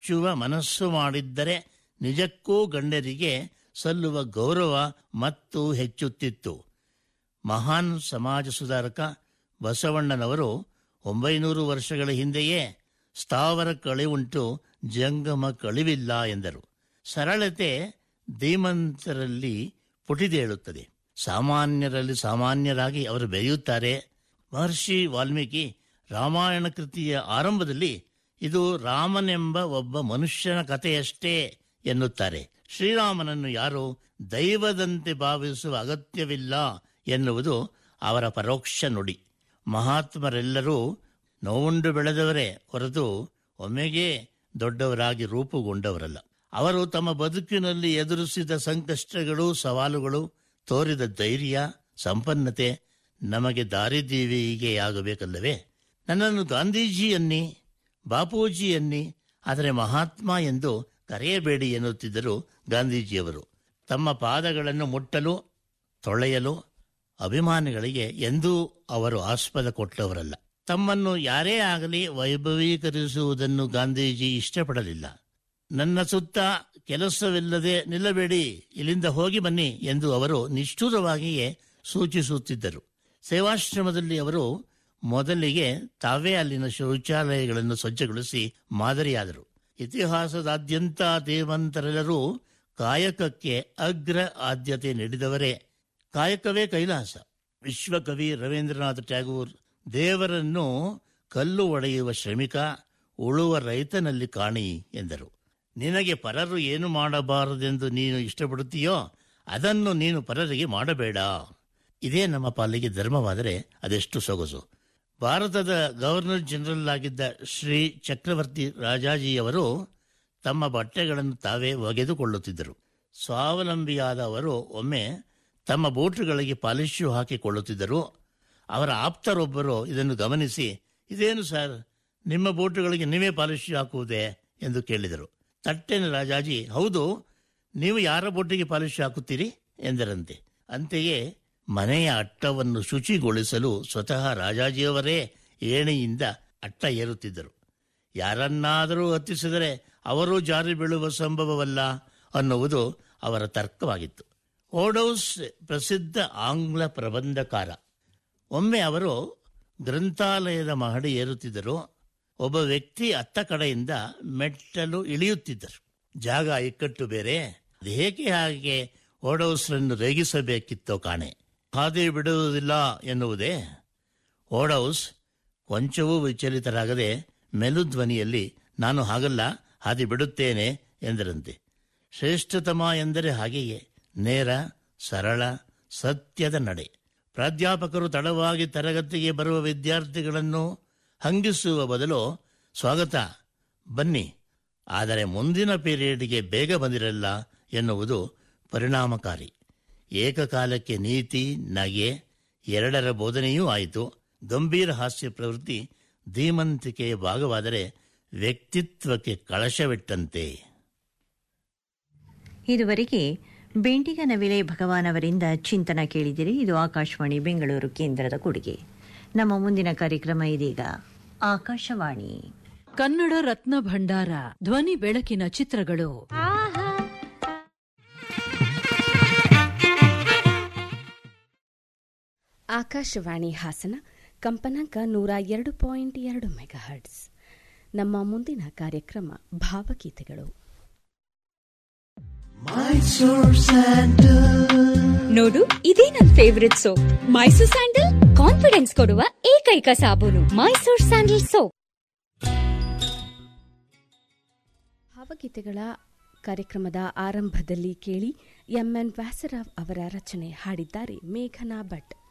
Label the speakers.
Speaker 1: ಮೆಚ್ಚುವ ಮನಸ್ಸು ಮಾಡಿದ್ದರೆ ನಿಜಕ್ಕೂ ಗಣ್ಯರಿಗೆ ಸಲ್ಲುವ ಗೌರವ ಮತ್ತು ಹೆಚ್ಚುತ್ತಿತ್ತು ಮಹಾನ್ ಸಮಾಜ ಸುಧಾರಕ ಬಸವಣ್ಣನವರು ಒಂಬೈನೂರು ವರ್ಷಗಳ ಹಿಂದೆಯೇ ಸ್ಥಾವರ ಕಳಿವುಂಟು ಜಂಗಮ ಕಳಿವಿಲ್ಲ ಎಂದರು ಸರಳತೆ ಧೀಮಂತರಲ್ಲಿ ಪುಟಿದೇಳುತ್ತದೆ ಸಾಮಾನ್ಯರಲ್ಲಿ ಸಾಮಾನ್ಯರಾಗಿ ಅವರು ಬೆರೆಯುತ್ತಾರೆ ಮಹರ್ಷಿ ವಾಲ್ಮೀಕಿ ರಾಮಾಯಣ ಕೃತಿಯ ಆರಂಭದಲ್ಲಿ ಇದು ರಾಮನೆಂಬ ಒಬ್ಬ ಮನುಷ್ಯನ ಕಥೆಯಷ್ಟೇ ಎನ್ನುತ್ತಾರೆ ಶ್ರೀರಾಮನನ್ನು ಯಾರು ದೈವದಂತೆ ಭಾವಿಸುವ ಅಗತ್ಯವಿಲ್ಲ ಎನ್ನುವುದು ಅವರ ಪರೋಕ್ಷ ನುಡಿ ಮಹಾತ್ಮರೆಲ್ಲರೂ ನೋವುಂಡು ಬೆಳೆದವರೇ ಹೊರತು ಒಮ್ಮೆಗೆ ದೊಡ್ಡವರಾಗಿ ರೂಪುಗೊಂಡವರಲ್ಲ ಅವರು ತಮ್ಮ ಬದುಕಿನಲ್ಲಿ ಎದುರಿಸಿದ ಸಂಕಷ್ಟಗಳು ಸವಾಲುಗಳು ತೋರಿದ ಧೈರ್ಯ ಸಂಪನ್ನತೆ ನಮಗೆ ದಾರಿದೀವಿಗೆಯಾಗಬೇಕಲ್ಲವೇ ನನ್ನನ್ನು ಗಾಂಧೀಜಿ ಅನ್ನಿ ಬಾಪೂಜಿ ಅನ್ನಿ ಆದರೆ ಮಹಾತ್ಮ ಎಂದು ಕರೆಯಬೇಡಿ ಎನ್ನುತ್ತಿದ್ದರು ಗಾಂಧೀಜಿಯವರು ತಮ್ಮ ಪಾದಗಳನ್ನು ಮುಟ್ಟಲು ತೊಳೆಯಲು ಅಭಿಮಾನಿಗಳಿಗೆ ಎಂದೂ ಅವರು ಆಸ್ಪದ ಕೊಟ್ಟವರಲ್ಲ ತಮ್ಮನ್ನು ಯಾರೇ ಆಗಲಿ ವೈಭವೀಕರಿಸುವುದನ್ನು ಗಾಂಧೀಜಿ ಇಷ್ಟಪಡಲಿಲ್ಲ ನನ್ನ ಸುತ್ತ ಕೆಲಸವಿಲ್ಲದೆ ನಿಲ್ಲಬೇಡಿ ಇಲ್ಲಿಂದ ಹೋಗಿ ಬನ್ನಿ ಎಂದು ಅವರು ನಿಷ್ಠುರವಾಗಿಯೇ ಸೂಚಿಸುತ್ತಿದ್ದರು ಸೇವಾಶ್ರಮದಲ್ಲಿ ಅವರು ಮೊದಲಿಗೆ ತಾವೇ ಅಲ್ಲಿನ ಶೌಚಾಲಯಗಳನ್ನು ಸ್ವಚ್ಛಗೊಳಿಸಿ ಮಾದರಿಯಾದರು ಇತಿಹಾಸದಾದ್ಯಂತ ಧೀಮಂತರೆಲ್ಲರೂ ಕಾಯಕಕ್ಕೆ ಅಗ್ರ ಆದ್ಯತೆ ನೀಡಿದವರೇ ಕಾಯಕವೇ ಕೈಲಾಸ ವಿಶ್ವಕವಿ ರವೀಂದ್ರನಾಥ ಟ್ಯಾಗೂರ್ ದೇವರನ್ನು ಕಲ್ಲು ಒಡೆಯುವ ಶ್ರಮಿಕ ಉಳುವ ರೈತನಲ್ಲಿ ಕಾಣಿ ಎಂದರು ನಿನಗೆ ಪರರು ಏನು ಮಾಡಬಾರದೆಂದು ನೀನು ಇಷ್ಟಪಡುತ್ತೀಯೋ ಅದನ್ನು ನೀನು ಪರರಿಗೆ ಮಾಡಬೇಡ ಇದೇ ನಮ್ಮ ಪಾಲಿಗೆ ಧರ್ಮವಾದರೆ ಅದೆಷ್ಟು ಸೊಗಸು ಭಾರತದ ಗವರ್ನರ್ ಜನರಲ್ ಆಗಿದ್ದ ಶ್ರೀ ಚಕ್ರವರ್ತಿ ರಾಜಾಜಿಯವರು ತಮ್ಮ ಬಟ್ಟೆಗಳನ್ನು ತಾವೇ ಒಗೆದುಕೊಳ್ಳುತ್ತಿದ್ದರು ಸ್ವಾವಲಂಬಿಯಾದ ಅವರು ಒಮ್ಮೆ ತಮ್ಮ ಬೂಟುಗಳಿಗೆ ಪಾಲಿಶು ಹಾಕಿಕೊಳ್ಳುತ್ತಿದ್ದರು ಅವರ ಆಪ್ತರೊಬ್ಬರು ಇದನ್ನು ಗಮನಿಸಿ ಇದೇನು ಸರ್ ನಿಮ್ಮ ಬೂಟುಗಳಿಗೆ ನೀವೇ ಪಾಲಿಶು ಹಾಕುವುದೇ ಎಂದು ಕೇಳಿದರು ತಟ್ಟೆನ ರಾಜಾಜಿ ಹೌದು ನೀವು ಯಾರ ಬೊಟ್ಟಿಗೆ ಪಾಲಿಶು ಹಾಕುತ್ತೀರಿ ಎಂದರಂತೆ ಅಂತೆಯೇ ಮನೆಯ ಅಟ್ಟವನ್ನು ಶುಚಿಗೊಳಿಸಲು ಸ್ವತಃ ರಾಜಾಜಿಯವರೇ ಏಣಿಯಿಂದ ಅಟ್ಟ ಏರುತ್ತಿದ್ದರು ಯಾರನ್ನಾದರೂ ಹತ್ತಿಸಿದರೆ ಅವರು ಜಾರಿ ಬೀಳುವ ಸಂಭವವಲ್ಲ ಅನ್ನುವುದು ಅವರ ತರ್ಕವಾಗಿತ್ತು ಓಡೌಸ್ ಪ್ರಸಿದ್ಧ ಆಂಗ್ಲ ಪ್ರಬಂಧಕಾರ ಒಮ್ಮೆ ಅವರು ಗ್ರಂಥಾಲಯದ ಮಹಡಿ ಏರುತ್ತಿದ್ದರು ಒಬ್ಬ ವ್ಯಕ್ತಿ ಅತ್ತ ಕಡೆಯಿಂದ ಮೆಟ್ಟಲು ಇಳಿಯುತ್ತಿದ್ದರು ಜಾಗ ಇಕ್ಕಟ್ಟು ಬೇರೆ ಅದೇಕೆ ಹಾಗೆ ಓಡೌಸ್ರನ್ನು ರೇಗಿಸಬೇಕಿತ್ತೋ ಕಾಣೆ ಹಾದಿ ಬಿಡುವುದಿಲ್ಲ ಎನ್ನುವುದೇ ಓಡೌಸ್ ಕೊಂಚವೂ ವಿಚಲಿತರಾಗದೆ ಮೆಲುಧ್ವನಿಯಲ್ಲಿ ನಾನು ಹಾಗಲ್ಲ ಹಾದಿ ಬಿಡುತ್ತೇನೆ ಎಂದರಂತೆ ಶ್ರೇಷ್ಠತಮ ಎಂದರೆ ಹಾಗೆಯೇ ನೇರ ಸರಳ ಸತ್ಯದ ನಡೆ ಪ್ರಾಧ್ಯಾಪಕರು ತಡವಾಗಿ ತರಗತಿಗೆ ಬರುವ ವಿದ್ಯಾರ್ಥಿಗಳನ್ನು ಹಂಗಿಸುವ ಬದಲು ಸ್ವಾಗತ ಬನ್ನಿ ಆದರೆ ಮುಂದಿನ ಪೀರಿಯಡ್ಗೆ ಬೇಗ ಬಂದಿರಲ್ಲ ಎನ್ನುವುದು ಪರಿಣಾಮಕಾರಿ ಏಕಕಾಲಕ್ಕೆ ನೀತಿ ನಗೆ ಎರಡರ ಬೋಧನೆಯೂ ಆಯಿತು ಗಂಭೀರ ಹಾಸ್ಯ ಪ್ರವೃತ್ತಿ ಧೀಮಂತಿಕೆಯ ಭಾಗವಾದರೆ ವ್ಯಕ್ತಿತ್ವಕ್ಕೆ ಕಳಶವಿಟ್ಟಂತೆ
Speaker 2: ಇದುವರೆಗೆ ಬೆಂಡಿಗ ನವಿಲೆ ಭಗವಾನ್ ಅವರಿಂದ ಚಿಂತನ ಕೇಳಿದಿರಿ ಇದು ಆಕಾಶವಾಣಿ ಬೆಂಗಳೂರು ಕೇಂದ್ರದ ಕೊಡುಗೆ ನಮ್ಮ ಮುಂದಿನ ಕಾರ್ಯಕ್ರಮ ಇದೀಗ ಆಕಾಶವಾಣಿ
Speaker 3: ಕನ್ನಡ ರತ್ನ ಭಂಡಾರ ಧ್ವನಿ ಬೆಳಕಿನ ಚಿತ್ರಗಳು
Speaker 4: ಆಕಾಶವಾಣಿ ಹಾಸನ ಕಂಪನಾಂಕ ನೂರ ಎರಡು ಪಾಯಿಂಟ್ ಎರಡು ಮೆಗಾಹರ್ಟ್ಸ್ ನಮ್ಮ ಮುಂದಿನ ಕಾರ್ಯಕ್ರಮ ಭಾವಗೀತೆಗಳು
Speaker 5: ನೋಡು ಇದೇ ನನ್ favourite soap Mysore sandal confidence ಕೊಡುವ ಏಕೈಕ ಸಾಬೂನು ಮೈಸೂರ್ ಸ್ಯಾಂಡಲ್ ಸೋಪ್
Speaker 4: ಭಾವಗೀತೆಗಳ ಕಾರ್ಯಕ್ರಮದ ಆರಂಭದಲ್ಲಿ ಕೇಳಿ ಎಂಎನ್ ವ್ಯಾಸರಾವ್ ಅವರ ರಚನೆ ಹಾಡಿದ್ದಾರೆ ಮೇಘನಾ ಭಟ್